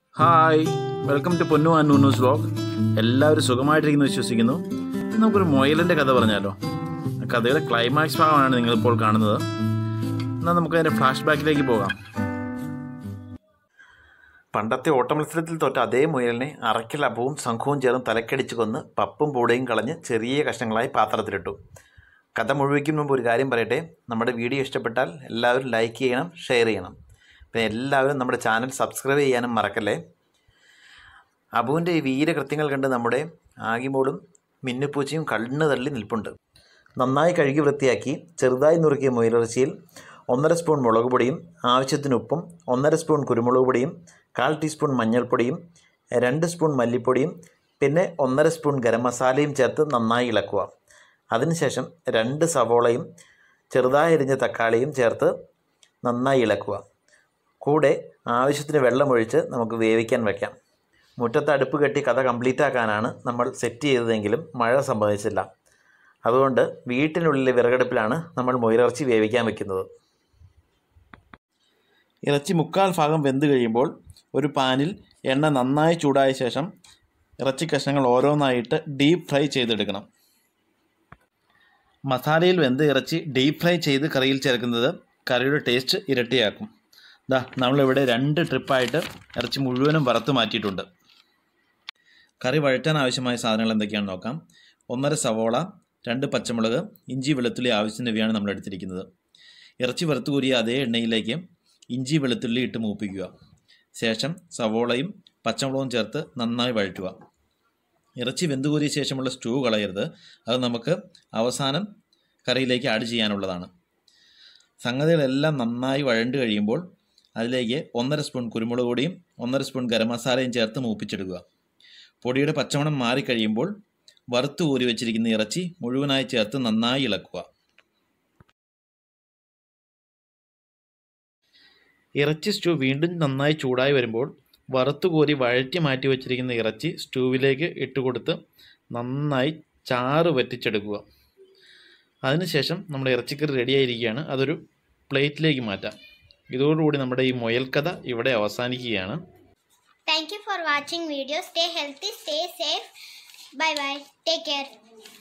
Hi welcome to Ponnu and നൂനൂസ് vlog എല്ലാവരും സുഖമായിട്ടിരിക്കുന്നു വിശ്വസിക്കുന്നു ഇന്ന് നമുക്കൊരു മുയലിൻ്റെ കഥ പറഞ്ഞാലോ ആ കഥയുടെ ക്ലൈമാക്സ് ഭാഗമാണ് നിങ്ങളിപ്പോൾ കാണുന്നത് എന്നാൽ നമുക്ക് അതിൻ്റെ ഫ്ലാഷ് ബാക്കിലേക്ക് പോകാം പണ്ടത്തെ ഓട്ടമത്സരത്തിൽ തോറ്റ അതേ മുയലിനെ അറയ്ക്കൽ അപ്പവും സംഘവും ചേർന്ന് തലക്കടിച്ച് കൊന്ന് പപ്പും പൂടയും കളഞ്ഞ് ചെറിയ കഷ്ണങ്ങളായി പാത്രത്തിലിട്ടു കഥ മുഴുവയ്ക്കും മുമ്പ് ഒരു കാര്യം പറയട്ടെ നമ്മുടെ വീഡിയോ ഇഷ്ടപ്പെട്ടാൽ എല്ലാവരും ലൈക്ക് ചെയ്യണം ഷെയർ ചെയ്യണം പിന്നെ എല്ലാവരും നമ്മുടെ ചാനൽ സബ്സ്ക്രൈബ് ചെയ്യാനും മറക്കല്ലേ അബുവിൻ്റെ ഈ വീരകൃത്യങ്ങൾ കണ്ട് നമ്മുടെ ആകിമോളും മിന്നുപൂച്ചയും കണ്ണ് തള്ളി നിൽപ്പുണ്ട് നന്നായി കഴുകി വൃത്തിയാക്കി ചെറുതായി നുറുക്കിയ മുയലിറച്ചിയിൽ ഒന്നര സ്പൂൺ മുളക് പൊടിയും ആവശ്യത്തിന് ഉപ്പും ഒന്നര സ്പൂൺ കുരുമുളക് പൊടിയും കാൽ ടീസ്പൂൺ മഞ്ഞൾപ്പൊടിയും രണ്ട് സ്പൂൺ മല്ലിപ്പൊടിയും പിന്നെ ഒന്നര സ്പൂൺ ഗരം മസാലയും ചേർത്ത് നന്നായി ഇളക്കുക അതിനുശേഷം രണ്ട് സവോളയും ചെറുതായി അരിഞ്ഞ തക്കാളിയും ചേർത്ത് നന്നായി ഇളക്കുക കൂടെ ആവശ്യത്തിന് വെള്ളമൊഴിച്ച് നമുക്ക് വേവിക്കാൻ വയ്ക്കാം മുറ്റത്ത് അടുപ്പ് കെട്ടി കഥ കംപ്ലീറ്റ് ആക്കാനാണ് നമ്മൾ സെറ്റ് ചെയ്തതെങ്കിലും മഴ സംഭവിച്ചില്ല അതുകൊണ്ട് വീട്ടിനുള്ളിലെ വിറകടുപ്പിലാണ് നമ്മൾ മുയലിറച്ചി വേവിക്കാൻ വെക്കുന്നത് ഇറച്ചി മുക്കാൽ ഭാഗം വെന്ത് കഴിയുമ്പോൾ ഒരു പാനിൽ എണ്ണ നന്നായി ചൂടായ ശേഷം ഇറച്ചി കഷ്ണങ്ങൾ ഓരോന്നായിട്ട് ഡീപ്പ് ഫ്രൈ ചെയ്തെടുക്കണം മസാലയിൽ വെന്ത് ഇറച്ചി ഡീപ്പ് ഫ്രൈ ചെയ്ത് കറിയിൽ ചേർക്കുന്നത് കറിയുടെ ടേസ്റ്റ് ഇരട്ടിയാക്കും ദാ നമ്മളിവിടെ രണ്ട് ട്രിപ്പായിട്ട് ഇറച്ചി മുഴുവനും വറുത്ത് മാറ്റിയിട്ടുണ്ട് കറി വഴറ്റാൻ ആവശ്യമായ സാധനങ്ങൾ എന്തൊക്കെയാണെന്ന് നോക്കാം ഒന്നര സവോള രണ്ട് പച്ചമുളക് ഇഞ്ചി വെളുത്തുള്ളി ആവശ്യത്തിനവയാണ് നമ്മൾ എടുത്തിരിക്കുന്നത് ഇറച്ചി വറുത്ത് കൂരിയ അതേ എണ്ണയിലേക്ക് ഇഞ്ചി വെളുത്തുള്ളി ഇട്ട് മൂപ്പിക്കുക ശേഷം സവോളയും പച്ചമുളകും ചേർത്ത് നന്നായി വഴറ്റുക ഇറച്ചി വെന്തുകൂരിയ ശേഷമുള്ള സ്റ്റൂ കളയരുത് അത് നമുക്ക് അവസാനം കറിയിലേക്ക് ആഡ് ചെയ്യാനുള്ളതാണ് സംഗതികളെല്ലാം നന്നായി വഴണ്ട് കഴിയുമ്പോൾ അതിലേക്ക് ഒന്നര സ്പൂൺ കുരുമുളക് പൊടിയും ഒന്നര സ്പൂൺ ഗരം മസാലയും ചേർത്ത് മൂപ്പിച്ചെടുക്കുക പൊടിയുടെ പച്ചമണം മാറിക്കഴിയുമ്പോൾ വറുത്ത് ഊരി വെച്ചിരിക്കുന്ന ഇറച്ചി മുഴുവനായി ചേർത്ത് നന്നായി ഇളക്കുക ഇറച്ചി സ്റ്റൂ വീണ്ടും നന്നായി ചൂടായി വരുമ്പോൾ വറുത്ത് കോരി വഴറ്റി മാറ്റി വെച്ചിരിക്കുന്ന ഇറച്ചി സ്റ്റൂവിലേക്ക് ഇട്ടുകൊടുത്ത് നന്നായി ചാറ് വറ്റിച്ചെടുക്കുക അതിനുശേഷം നമ്മുടെ ഇറച്ചിക്കറി റെഡിയായിരിക്കുകയാണ് അതൊരു പ്ലേറ്റിലേക്ക് മാറ്റാം ഇതോടുകൂടി നമ്മുടെ ഈ മുയൽക്കഥ ഇവിടെ അവസാനിക്കുകയാണ് Thank you for watching video. Stay healthy, stay safe. Bye bye. Take care.